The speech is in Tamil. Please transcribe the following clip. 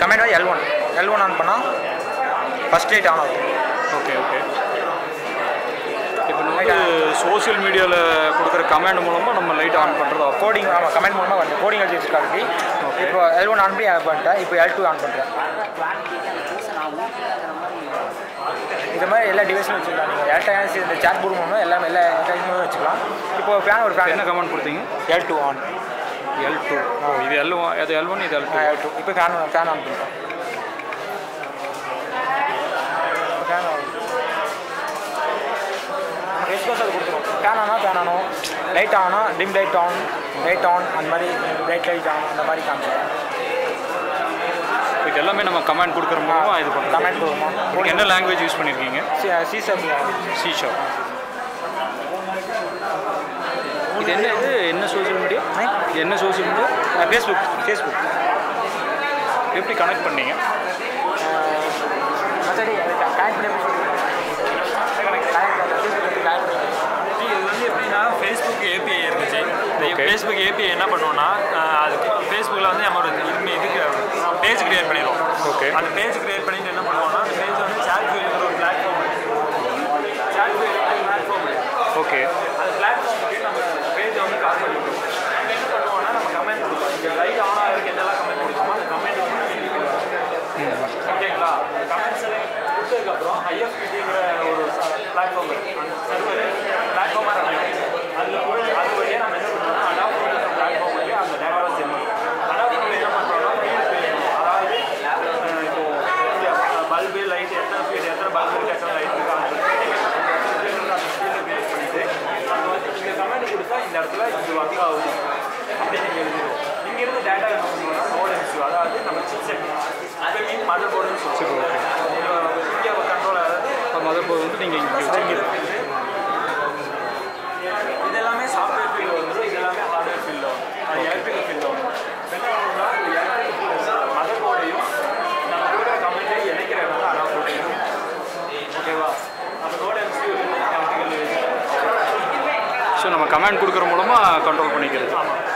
கமெண்ட் வந்து L one L one on பண்ணால் ஃபஸ்ட் லைட் ஆன் ஆகும் ஓகே ஓகே இப்போ நம்ம வந்து சோஷியல் மீடியாவில் கொடுக்குற கமெண்ட் மூலமாக நம்ம லைட் ஆன் பண்ணுறது ஆஃப் கோடிங் ஆமாம் கமெண்ட் மூலமாக வந்து கோடிங் எழுதி வச்சிருக்காரு இப்போ எல் ஒன் ஆன் பண்ணி ஆன் பண்ணிட்டேன் இப்போ எல் டூ ஆன் பண்ணுறேன் இது மாதிரி எல்லா டிவைஸும் வச்சுக்கலாம் நீங்கள் எலக்ட்ரானிக்ஸ் இந்த சேட் போர்டு மூலமாக எல்லாமே எல்லா எலக்ட்ரானிக்ஸும் வச்சுக்கலாம் இப்போ ஃபேன் ஒரு ஃபேன் என்ன கமெண்ட் கொடுத்தீங்க L two on L two ஓ இது எல் ஒன் அது எல் ஒன் இது எல் டூ எல் டூ இப்போ ஃபேன் ஃபேன் ஆன் பண்ணுறேன் ஃபேன் ஆன் ரெஸ்பான்ஸ் அது கொடுத்துரும் ஃபேன் ஆனால் ஃபேன் ஆனும் லைட் ஆனால் dim light on light on அந்த மாதிரி பிரைட் லைட் ஆன் அந்த மாதிரி காமிச்சிடும் இது எல்லாமே நம்ம கமெண்ட் கொடுக்குற மூலமாக இது பண்ணுறோம் கமெண்ட் கொடுமா நீங்கள் என்ன லாங்குவேஜ் யூஸ் பண்ணியிருக்கீங்க சி சப் சி ஷாப் இது என்ன இது என்ன சோஷியல் மீடியா இது என்ன சோஷியல் மீடியா ஃபேஸ்புக் ஃபேஸ்புக் எப்படி கனெக்ட் பண்ணீங்க மற்றபடி கனெக்ட் பண்ணி இது வந்து எப்படின்னா ஃபேஸ்புக் ஏபிஐ இருந்துச்சு இந்த Okay. ஃபேஸ்புக் ஏபிஐ என்ன பண்ணுவோம்னா அஹ், அதுக்கு ஃபேஸ்புக்கில் வந்து நம்ம ஒரு இதுமே இதுக்கு பேஜ் கிரியேட் பண்ணிடுவோம் Okay. அந்த பேஜ் கிரியேட் பண்ணிட்டு என்ன பண்ணுவோம்னா அந்த பேஜ் வந்து சாட் ஃபீல்டுங்கிற ஒரு platform chat field platform okay அந்த பிளாட்ஃபார்முக்கு நம்ம பேஜை வந்து கால் பண்ணி விடுவோம் அப்ப என்ன பண்ணுவோம்னா நம்ம கமெண்ட் கொடுப்போம் இங்கே லைட் ஆன் ஆகிறதுக்கு என்னெல்லாம் கமெண்ட் கொடுப்போமோ அந்த கமெண்ட் வந்து ஓகேங்களா கமெண்ட்ஸ் கொடுத்ததுக்கப்புறம் ஐஎஃபிடிங்கிற ஒரு பிளாட்ஃபார்ம் அந்த சர்வர் பிளாட்ஃபார்மாக ரன் அதில் கூட அது வழியாக நம்ம என்ன பண்ணுறோம்னா அடாப்ட் பிளாட்ஃபார்ம் வழியாக அந்த டேட்டாவை சென்ட் பண்ணுறோம் அடாப்ட் என்ன பண்ணுறோம்னா அதாவது அஹ், இப்போ பல்பு லைட் எத்தனை ஃபீட் எத்தனை பல்பு இருக்குது எத்தனை லைட் இருக்குது அந்த பண்ணிட்டு நம்ம வந்து இந்த கமெண்ட் கொடுத்தா இந்த இடத்துல இது ஒர்க் ஆகும் அப்படின்னு நீங்கள் எழுதிடுவோம் இங்கேருந்து டேட்டா என்ன பண்ணுவோம்னா நோட் எம்சியூ அதாவது நம்ம சிப்செட் இப்போ மீன் மதர் போர்டுன்னு சொல்லுவோம் இந்தியா கண்ட்ரோல் அதாவது மதர் போர்டு வந்து நீங்கள் இங்கே வச்சுருக்கீங்க இது எல்லாமே சாஃப்ட்வேர் ஃபீல்டு வந்துடும் இது எல்லாமே ஹார்ட்வேர் ஃபீல்டு வரும் அது எலக்ட்ரிக்கல் ஃபீல்டு வரும் என்ன பண்ணுறோம்னா இந்த எலக்ட்ரிக்கல் மதர் போர்டையும் நம்ம கொடுக்குற கமெண்ட்டையும் இணைக்கிற இடம் தான் அடாப்ட் போர்டு ஓகேவா அப்போ நோட் எம்சியூ எலக்ட்ரிக்கல் ஸோ நம்ம கமெண்ட் கொடுக்குற மூலமாக கண்ட்ரோல் பண்ணிக்கிறது ஆமாம்